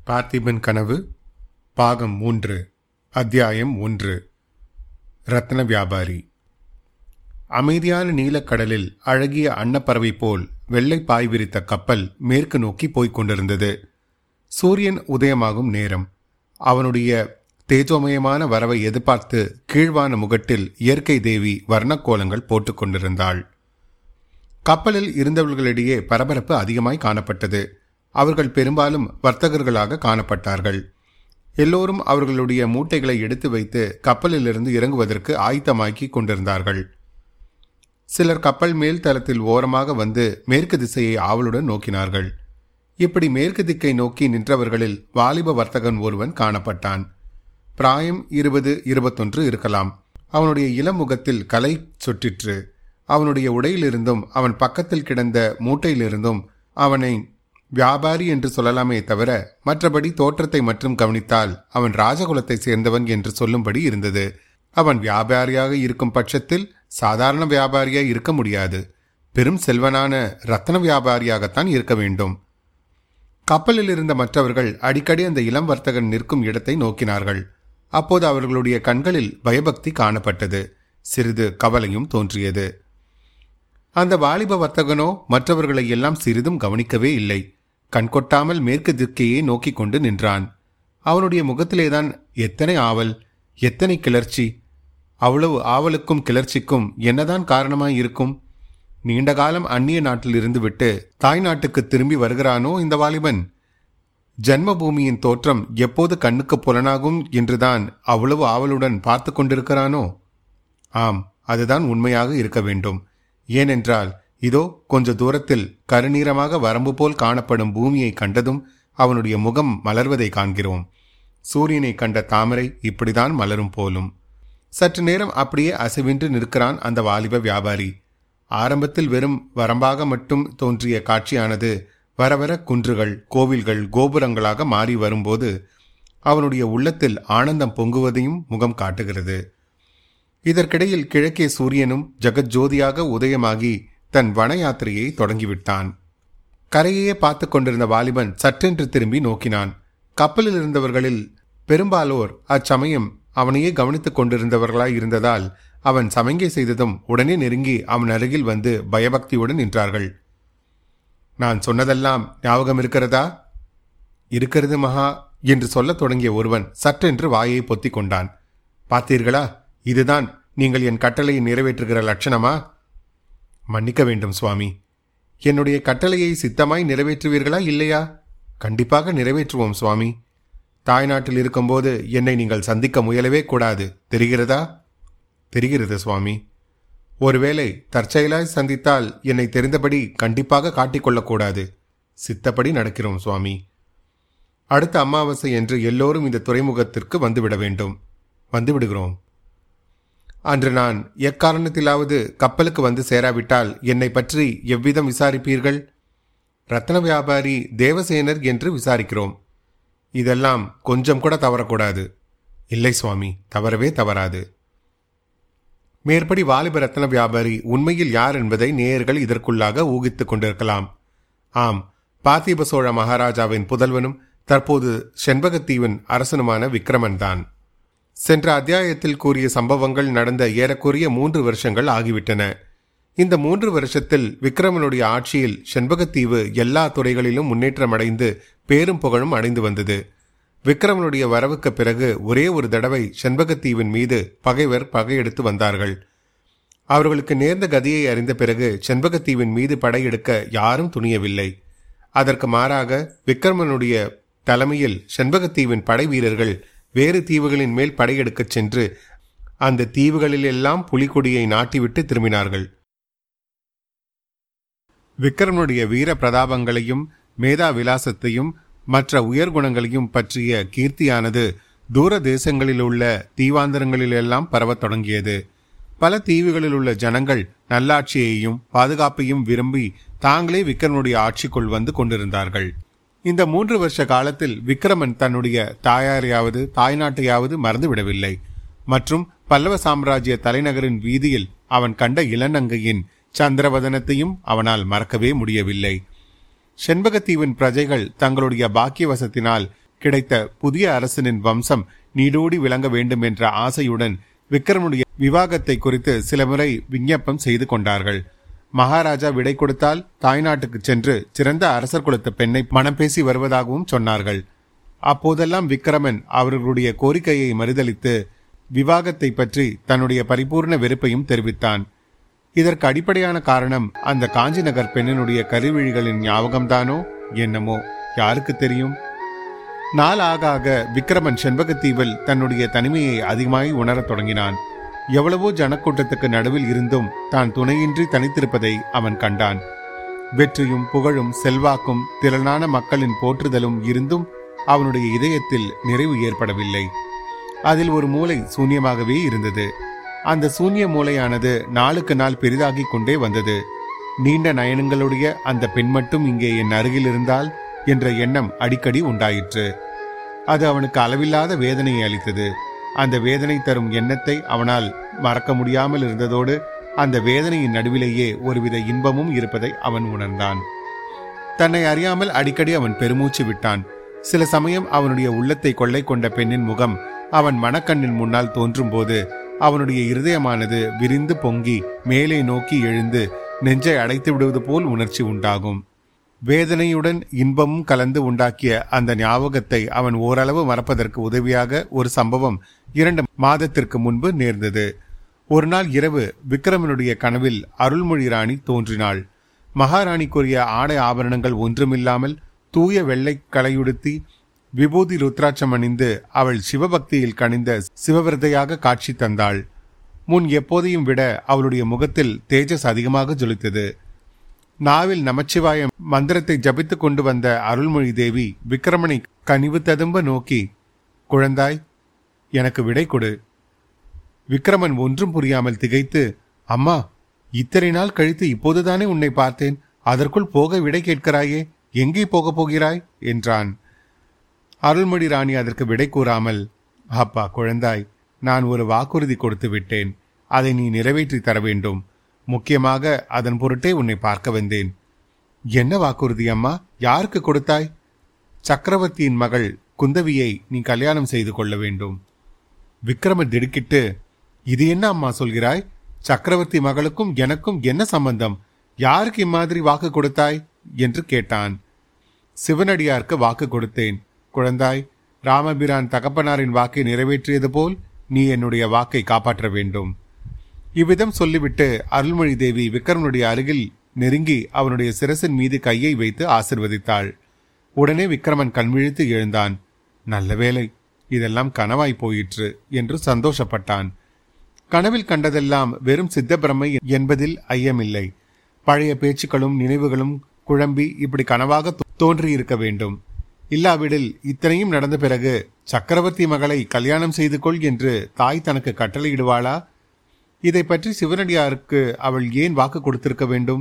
பார்த்திபன் கனவு பாகம் மூன்று அத்தியாயம் ஒன்று ரத்ன வியாபாரி அமைதியான நீலக்கடலில் அழகிய அன்னப்பறவை போல் வெள்ளை பாய் விரித்த கப்பல் மேற்கு நோக்கி போய்க் கொண்டிருந்தது சூரியன் உதயமாகும் நேரம் அவனுடைய தேஜோமயமான வரவை எதிர்பார்த்து கீழ்வான முகட்டில் இயற்கை தேவி வர்ணக்கோலங்கள் போட்டுக் கொண்டிருந்தாள் கப்பலில் இருந்தவர்களிடையே பரபரப்பு அதிகமாய் காணப்பட்டது அவர்கள் பெரும்பாலும் வர்த்தகர்களாக காணப்பட்டார்கள் எல்லோரும் அவர்களுடைய மூட்டைகளை எடுத்து வைத்து கப்பலிலிருந்து இறங்குவதற்கு ஆயத்தமாக்கி கொண்டிருந்தார்கள் சிலர் கப்பல் மேல் தளத்தில் ஓரமாக வந்து மேற்கு திசையை ஆவலுடன் நோக்கினார்கள் இப்படி மேற்கு திக்கை நோக்கி நின்றவர்களில் வாலிப வர்த்தகன் ஒருவன் காணப்பட்டான் பிராயம் இருபது இருபத்தொன்று இருக்கலாம் அவனுடைய இளமுகத்தில் கலை சுற்றிற்று அவனுடைய உடையிலிருந்தும் அவன் பக்கத்தில் கிடந்த மூட்டையிலிருந்தும் அவனை வியாபாரி என்று சொல்லலாமே தவிர மற்றபடி தோற்றத்தை மட்டும் கவனித்தால் அவன் ராஜகுலத்தை சேர்ந்தவன் என்று சொல்லும்படி இருந்தது அவன் வியாபாரியாக இருக்கும் பட்சத்தில் சாதாரண வியாபாரியாக இருக்க முடியாது பெரும் செல்வனான ரத்தன வியாபாரியாகத்தான் இருக்க வேண்டும் கப்பலில் இருந்த மற்றவர்கள் அடிக்கடி அந்த இளம் வர்த்தகன் நிற்கும் இடத்தை நோக்கினார்கள் அப்போது அவர்களுடைய கண்களில் பயபக்தி காணப்பட்டது சிறிது கவலையும் தோன்றியது அந்த வாலிப வர்த்தகனோ மற்றவர்களை எல்லாம் சிறிதும் கவனிக்கவே இல்லை கண்கொட்டாமல் மேற்கு திக்கையே நோக்கி கொண்டு நின்றான் அவனுடைய முகத்திலேதான் எத்தனை ஆவல் எத்தனை கிளர்ச்சி அவ்வளவு ஆவலுக்கும் கிளர்ச்சிக்கும் என்னதான் காரணமாய் இருக்கும் நீண்ட காலம் அந்நிய நாட்டில் இருந்து விட்டு தாய் நாட்டுக்கு திரும்பி வருகிறானோ இந்த வாலிபன் ஜன்மபூமியின் தோற்றம் எப்போது கண்ணுக்கு புலனாகும் என்றுதான் அவ்வளவு ஆவலுடன் பார்த்து கொண்டிருக்கிறானோ ஆம் அதுதான் உண்மையாக இருக்க வேண்டும் ஏனென்றால் இதோ கொஞ்ச தூரத்தில் கருநீரமாக வரம்பு போல் காணப்படும் பூமியை கண்டதும் அவனுடைய முகம் மலர்வதை காண்கிறோம் சூரியனை கண்ட தாமரை இப்படிதான் மலரும் போலும் சற்று நேரம் அப்படியே அசைவின்றி நிற்கிறான் அந்த வாலிப வியாபாரி ஆரம்பத்தில் வெறும் வரம்பாக மட்டும் தோன்றிய காட்சியானது வர வர குன்றுகள் கோவில்கள் கோபுரங்களாக மாறி வரும்போது அவனுடைய உள்ளத்தில் ஆனந்தம் பொங்குவதையும் முகம் காட்டுகிறது இதற்கிடையில் கிழக்கே சூரியனும் ஜெகஜோதியாக உதயமாகி தன் வன யாத்திரையை தொடங்கிவிட்டான் கரையே பார்த்து கொண்டிருந்த வாலிபன் சற்றென்று திரும்பி நோக்கினான் கப்பலில் இருந்தவர்களில் பெரும்பாலோர் அச்சமயம் அவனையே கவனித்துக் கொண்டிருந்தவர்களாய் இருந்ததால் அவன் சமங்கை செய்ததும் உடனே நெருங்கி அவன் அருகில் வந்து பயபக்தியுடன் நின்றார்கள் நான் சொன்னதெல்லாம் ஞாபகம் இருக்கிறதா இருக்கிறது மகா என்று சொல்லத் தொடங்கிய ஒருவன் சற்றென்று வாயை பொத்திக் கொண்டான் பார்த்தீர்களா இதுதான் நீங்கள் என் கட்டளையை நிறைவேற்றுகிற லட்சணமா மன்னிக்க வேண்டும் சுவாமி என்னுடைய கட்டளையை சித்தமாய் நிறைவேற்றுவீர்களா இல்லையா கண்டிப்பாக நிறைவேற்றுவோம் சுவாமி தாய்நாட்டில் இருக்கும்போது என்னை நீங்கள் சந்திக்க முயலவே கூடாது தெரிகிறதா தெரிகிறது சுவாமி ஒருவேளை தற்செயலாய் சந்தித்தால் என்னை தெரிந்தபடி கண்டிப்பாக காட்டிக்கொள்ளக்கூடாது சித்தப்படி நடக்கிறோம் சுவாமி அடுத்த அமாவாசை என்று எல்லோரும் இந்த துறைமுகத்திற்கு வந்துவிட வேண்டும் வந்துவிடுகிறோம் அன்று நான் எக்காரணத்திலாவது கப்பலுக்கு வந்து சேராவிட்டால் என்னை பற்றி எவ்விதம் விசாரிப்பீர்கள் ரத்ன வியாபாரி தேவசேனர் என்று விசாரிக்கிறோம் இதெல்லாம் கொஞ்சம் கூட தவறக்கூடாது இல்லை சுவாமி தவறவே தவறாது மேற்படி வாலிப ரத்ன வியாபாரி உண்மையில் யார் என்பதை நேயர்கள் இதற்குள்ளாக ஊகித்துக் கொண்டிருக்கலாம் ஆம் பார்த்திப சோழ மகாராஜாவின் புதல்வனும் தற்போது செண்பகத்தீவின் அரசனுமான விக்ரமன் தான் சென்ற அத்தியாயத்தில் கூறிய சம்பவங்கள் நடந்த ஏறக்குறைய மூன்று வருஷங்கள் ஆகிவிட்டன இந்த மூன்று வருஷத்தில் விக்ரமனுடைய ஆட்சியில் செண்பகத்தீவு எல்லா துறைகளிலும் முன்னேற்றம் அடைந்து பேரும் புகழும் அடைந்து வந்தது விக்ரமனுடைய வரவுக்கு பிறகு ஒரே ஒரு தடவை செண்பகத்தீவின் மீது பகைவர் பகையெடுத்து வந்தார்கள் அவர்களுக்கு நேர்ந்த கதியை அறிந்த பிறகு செண்பகத்தீவின் மீது படையெடுக்க யாரும் துணியவில்லை அதற்கு மாறாக விக்ரமனுடைய தலைமையில் செண்பகத்தீவின் படை வீரர்கள் வேறு தீவுகளின் மேல் படையெடுக்கச் சென்று அந்த தீவுகளிலெல்லாம் புலிகொடியை நாட்டிவிட்டு திரும்பினார்கள் விக்ரமனுடைய வீர பிரதாபங்களையும் மேதா விலாசத்தையும் மற்ற உயர்குணங்களையும் பற்றிய கீர்த்தியானது தூர தேசங்களில் உள்ள தீவாந்தரங்களிலெல்லாம் பரவத் தொடங்கியது பல தீவுகளில் உள்ள ஜனங்கள் நல்லாட்சியையும் பாதுகாப்பையும் விரும்பி தாங்களே விக்ரமனுடைய ஆட்சிக்குள் வந்து கொண்டிருந்தார்கள் இந்த மூன்று வருஷ காலத்தில் விக்ரமன் தன்னுடைய தாயாரையாவது தாய்நாட்டையாவது மறந்துவிடவில்லை மற்றும் பல்லவ சாம்ராஜ்ய தலைநகரின் வீதியில் அவன் கண்ட இளநங்கையின் சந்திரவதனத்தையும் அவனால் மறக்கவே முடியவில்லை செண்பகத்தீவின் பிரஜைகள் தங்களுடைய பாக்கியவசத்தினால் கிடைத்த புதிய அரசனின் வம்சம் நீடூடி விளங்க வேண்டும் என்ற ஆசையுடன் விக்ரமனுடைய விவாகத்தை குறித்து சில முறை விஞ்ஞப்பம் செய்து கொண்டார்கள் மகாராஜா விடை கொடுத்தால் தாய்நாட்டுக்கு சென்று சிறந்த அரசர் குலத்து பெண்ணை மனம் பேசி வருவதாகவும் சொன்னார்கள் அப்போதெல்லாம் விக்ரமன் அவர்களுடைய கோரிக்கையை மறுதளித்து விவாகத்தை பற்றி தன்னுடைய பரிபூர்ண வெறுப்பையும் தெரிவித்தான் இதற்கு அடிப்படையான காரணம் அந்த காஞ்சி நகர் பெண்ணினுடைய கருவிழிகளின் ஞாபகம்தானோ என்னமோ யாருக்கு தெரியும் நாள் ஆக ஆக விக்ரமன் செண்பகத்தீவில் தன்னுடைய தனிமையை அதிகமாய் உணரத் தொடங்கினான் எவ்வளவோ ஜனக்கூட்டத்துக்கு நடுவில் இருந்தும் தான் துணையின்றி தனித்திருப்பதை அவன் கண்டான் வெற்றியும் புகழும் செல்வாக்கும் திரளான மக்களின் போற்றுதலும் இருந்தும் அவனுடைய இதயத்தில் நிறைவு ஏற்படவில்லை அதில் ஒரு மூளை சூன்யமாகவே இருந்தது அந்த சூன்ய மூளையானது நாளுக்கு நாள் பெரிதாகிக் கொண்டே வந்தது நீண்ட நயனங்களுடைய அந்த பெண் மட்டும் இங்கே என் அருகில் இருந்தால் என்ற எண்ணம் அடிக்கடி உண்டாயிற்று அது அவனுக்கு அளவில்லாத வேதனையை அளித்தது அந்த வேதனை தரும் எண்ணத்தை அவனால் மறக்க முடியாமல் இருந்ததோடு அந்த வேதனையின் நடுவிலேயே ஒருவித இன்பமும் இருப்பதை அவன் உணர்ந்தான் தன்னை அறியாமல் அடிக்கடி அவன் பெருமூச்சு விட்டான் சில சமயம் அவனுடைய உள்ளத்தை கொள்ளை கொண்ட பெண்ணின் முகம் அவன் மனக்கண்ணின் முன்னால் தோன்றும்போது அவனுடைய இருதயமானது விரிந்து பொங்கி மேலே நோக்கி எழுந்து நெஞ்சை அடைத்து விடுவது போல் உணர்ச்சி உண்டாகும் வேதனையுடன் இன்பமும் கலந்து உண்டாக்கிய அந்த ஞாபகத்தை அவன் ஓரளவு மறப்பதற்கு உதவியாக ஒரு சம்பவம் இரண்டு மாதத்திற்கு முன்பு நேர்ந்தது ஒரு நாள் இரவு விக்ரமனுடைய கனவில் அருள்மொழி ராணி தோன்றினாள் மகாராணிக்குரிய ஆடை ஆபரணங்கள் ஒன்றுமில்லாமல் தூய வெள்ளை கலையுடுத்தி விபூதி ருத்ராட்சம் அணிந்து அவள் சிவபக்தியில் கணிந்த சிவவிரதையாக காட்சி தந்தாள் முன் எப்போதையும் விட அவளுடைய முகத்தில் தேஜஸ் அதிகமாக ஜொலித்தது நாவில் நமச்சிவாய மந்திரத்தை ஜபித்துக் கொண்டு வந்த அருள்மொழி தேவி விக்ரமனை கனிவு ததும்ப நோக்கி குழந்தாய் எனக்கு விடை கொடு விக்ரமன் ஒன்றும் புரியாமல் திகைத்து அம்மா இத்தனை நாள் கழித்து இப்போதுதானே உன்னை பார்த்தேன் அதற்குள் போக விடை கேட்கிறாயே எங்கே போகப் போகிறாய் என்றான் அருள்மொழி ராணி அதற்கு விடை கூறாமல் அப்பா குழந்தாய் நான் ஒரு வாக்குறுதி கொடுத்து விட்டேன் அதை நீ நிறைவேற்றி தர வேண்டும் முக்கியமாக அதன் பொருட்டே உன்னை பார்க்க வந்தேன் என்ன வாக்குறுதி அம்மா யாருக்கு கொடுத்தாய் சக்கரவர்த்தியின் மகள் குந்தவியை நீ கல்யாணம் செய்து கொள்ள வேண்டும் விக்ரம திடுக்கிட்டு இது என்ன அம்மா சொல்கிறாய் சக்கரவர்த்தி மகளுக்கும் எனக்கும் என்ன சம்பந்தம் யாருக்கு இம்மாதிரி வாக்கு கொடுத்தாய் என்று கேட்டான் சிவனடியாருக்கு வாக்கு கொடுத்தேன் குழந்தாய் ராமபிரான் தகப்பனாரின் வாக்கை நிறைவேற்றியது போல் நீ என்னுடைய வாக்கை காப்பாற்ற வேண்டும் இவ்விதம் சொல்லிவிட்டு அருள்மொழி தேவி விக்ரமனுடைய அருகில் நெருங்கி அவனுடைய சிரசின் மீது கையை வைத்து ஆசிர்வதித்தாள் உடனே விக்ரமன் கண்விழித்து எழுந்தான் நல்ல வேலை இதெல்லாம் கனவாய் போயிற்று என்று சந்தோஷப்பட்டான் கனவில் கண்டதெல்லாம் வெறும் சித்த பிரமை என்பதில் ஐயமில்லை பழைய பேச்சுக்களும் நினைவுகளும் குழம்பி இப்படி கனவாக தோன்றியிருக்க வேண்டும் இல்லாவிடில் இத்தனையும் நடந்த பிறகு சக்கரவர்த்தி மகளை கல்யாணம் செய்து கொள் என்று தாய் தனக்கு கட்டளையிடுவாளா இதை பற்றி சிவனடியாருக்கு அவள் ஏன் வாக்கு கொடுத்திருக்க வேண்டும்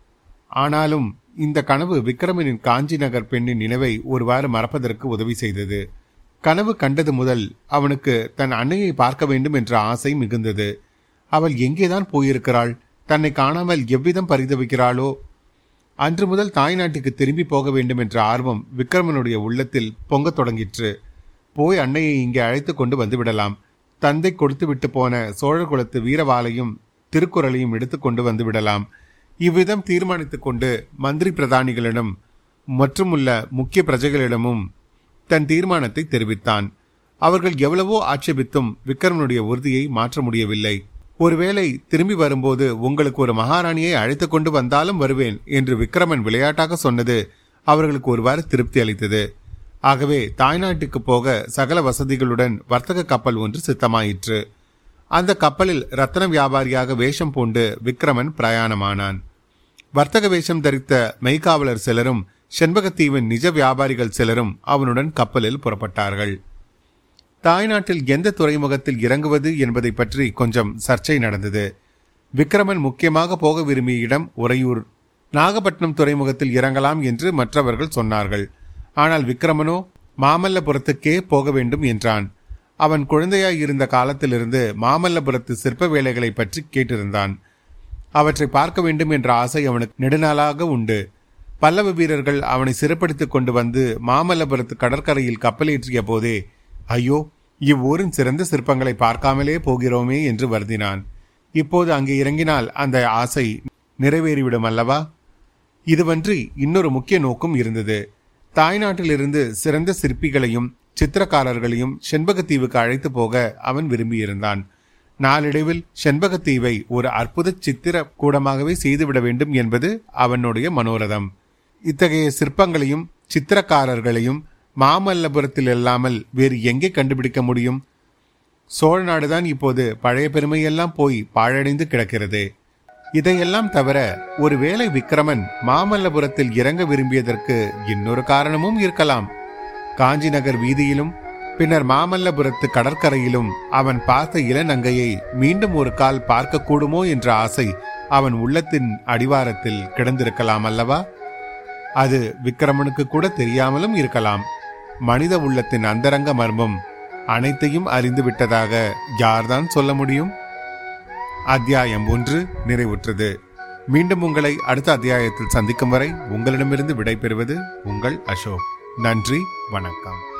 ஆனாலும் இந்த கனவு விக்ரமனின் காஞ்சி நகர் பெண்ணின் நினைவை ஒருவாறு மறப்பதற்கு உதவி செய்தது கனவு கண்டது முதல் அவனுக்கு தன் அன்னையை பார்க்க வேண்டும் என்ற ஆசை மிகுந்தது அவள் எங்கேதான் போயிருக்கிறாள் தன்னை காணாமல் எவ்விதம் பரிதவிக்கிறாளோ அன்று முதல் தாய்நாட்டுக்கு திரும்பி போக வேண்டும் என்ற ஆர்வம் விக்ரமனுடைய உள்ளத்தில் பொங்கத் தொடங்கிற்று போய் அன்னையை இங்கே அழைத்து கொண்டு வந்துவிடலாம் தந்தை கொடுத்து விட்டு போன சோழர் குலத்து வீரவாளையும் திருக்குறளையும் எடுத்து கொண்டு வந்து விடலாம் இவ்விதம் தீர்மானித்துக் கொண்டு மந்திரி பிரதானிகளிடம் மற்றும் உள்ள முக்கிய பிரஜைகளிடமும் தன் தீர்மானத்தை தெரிவித்தான் அவர்கள் எவ்வளவோ ஆட்சேபித்தும் விக்ரமனுடைய உறுதியை மாற்ற முடியவில்லை ஒருவேளை திரும்பி வரும்போது உங்களுக்கு ஒரு மகாராணியை அழைத்து கொண்டு வந்தாலும் வருவேன் என்று விக்ரமன் விளையாட்டாக சொன்னது அவர்களுக்கு ஒருவாறு திருப்தி அளித்தது ஆகவே தாய்நாட்டுக்கு போக சகல வசதிகளுடன் வர்த்தக கப்பல் ஒன்று சித்தமாயிற்று அந்த கப்பலில் ரத்தன வியாபாரியாக வேஷம் பூண்டு விக்ரமன் பிரயாணமானான் வர்த்தக வேஷம் தரித்த மெய்காவலர் சிலரும் செண்பகத்தீவின் நிஜ வியாபாரிகள் சிலரும் அவனுடன் கப்பலில் புறப்பட்டார்கள் தாய்நாட்டில் எந்த துறைமுகத்தில் இறங்குவது என்பதை பற்றி கொஞ்சம் சர்ச்சை நடந்தது விக்ரமன் முக்கியமாக போக விரும்பிய இடம் உறையூர் நாகப்பட்டினம் துறைமுகத்தில் இறங்கலாம் என்று மற்றவர்கள் சொன்னார்கள் ஆனால் விக்ரமனோ மாமல்லபுரத்துக்கே போக வேண்டும் என்றான் அவன் குழந்தையாய் இருந்த காலத்திலிருந்து மாமல்லபுரத்து சிற்ப வேலைகளை பற்றி கேட்டிருந்தான் அவற்றை பார்க்க வேண்டும் என்ற ஆசை அவனுக்கு நெடுநாளாக உண்டு பல்லவ வீரர்கள் அவனை சிறைப்படுத்திக் கொண்டு வந்து மாமல்லபுரத்து கடற்கரையில் கப்பலேற்றிய போதே ஐயோ இவ்வூரின் சிறந்த சிற்பங்களை பார்க்காமலே போகிறோமே என்று வருந்தினான் இப்போது அங்கே இறங்கினால் அந்த ஆசை நிறைவேறிவிடும் அல்லவா இதுவன்றி இன்னொரு முக்கிய நோக்கம் இருந்தது தாய்நாட்டிலிருந்து சிறந்த சிற்பிகளையும் சித்திரக்காரர்களையும் செண்பகத்தீவுக்கு அழைத்து போக அவன் விரும்பியிருந்தான் நாளடைவில் செண்பகத்தீவை ஒரு அற்புத சித்திர கூடமாகவே செய்துவிட வேண்டும் என்பது அவனுடைய மனோரதம் இத்தகைய சிற்பங்களையும் சித்திரக்காரர்களையும் மாமல்லபுரத்தில் இல்லாமல் வேறு எங்கே கண்டுபிடிக்க முடியும் சோழ நாடுதான் இப்போது பழைய பெருமையெல்லாம் போய் பாழடைந்து கிடக்கிறது இதையெல்லாம் தவிர ஒருவேளை விக்ரமன் மாமல்லபுரத்தில் இறங்க விரும்பியதற்கு இன்னொரு காரணமும் இருக்கலாம் காஞ்சி நகர் வீதியிலும் பின்னர் மாமல்லபுரத்து கடற்கரையிலும் அவன் பார்த்த இளநங்கையை மீண்டும் ஒரு கால் பார்க்கக்கூடுமோ என்ற ஆசை அவன் உள்ளத்தின் அடிவாரத்தில் கிடந்திருக்கலாம் அல்லவா அது விக்ரமனுக்கு கூட தெரியாமலும் இருக்கலாம் மனித உள்ளத்தின் அந்தரங்க மர்மம் அனைத்தையும் அறிந்து விட்டதாக யார்தான் சொல்ல முடியும் அத்தியாயம் ஒன்று நிறைவுற்றது மீண்டும் உங்களை அடுத்த அத்தியாயத்தில் சந்திக்கும் வரை உங்களிடமிருந்து விடைபெறுவது உங்கள் அசோக் நன்றி வணக்கம்